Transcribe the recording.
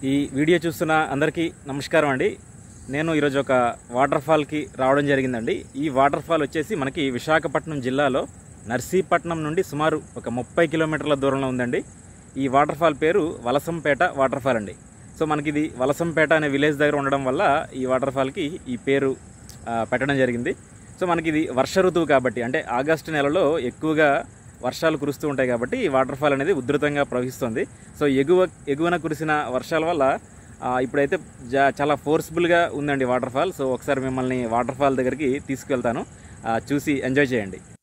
ఈ వీడియో చూస్తున్న అందరికీ నమస్కారం అండి నేను ఈరోజు ఒక వాటర్ ఫాల్కి రావడం జరిగిందండి ఈ వాటర్ ఫాల్ వచ్చేసి మనకి విశాఖపట్నం జిల్లాలో నర్సీపట్నం నుండి సుమారు ఒక ముప్పై కిలోమీటర్ల దూరంలో ఉందండి ఈ వాటర్ ఫాల్ పేరు వలసంపేట వాటర్ ఫాల్ అండి సో మనకి ఇది వలసంపేట అనే విలేజ్ దగ్గర ఉండడం వల్ల ఈ వాటర్ ఫాల్కి ఈ పేరు ఆ, పెట్టడం జరిగింది సో మనకి ఇది వర్ష ఋతువు కాబట్టి అంటే ఆగస్టు నెలలో ఎక్కువగా వర్షాలు కురుస్తూ ఉంటాయి కాబట్టి ఈ వాటర్ ఫాల్ అనేది ఉధృతంగా ప్రవహిస్తుంది సో ఎగువ ఎగువన కురిసిన వర్షాల వల్ల ఆ, ఇప్పుడైతే జా చాలా ఫోర్స్ఫుల్గా ఉందండి వాటర్ ఫాల్ సో ఒకసారి మిమ్మల్ని వాటర్ ఫాల్ దగ్గరికి తీసుకువెళ్తాను ఆ, చూసి ఎంజాయ్ చేయండి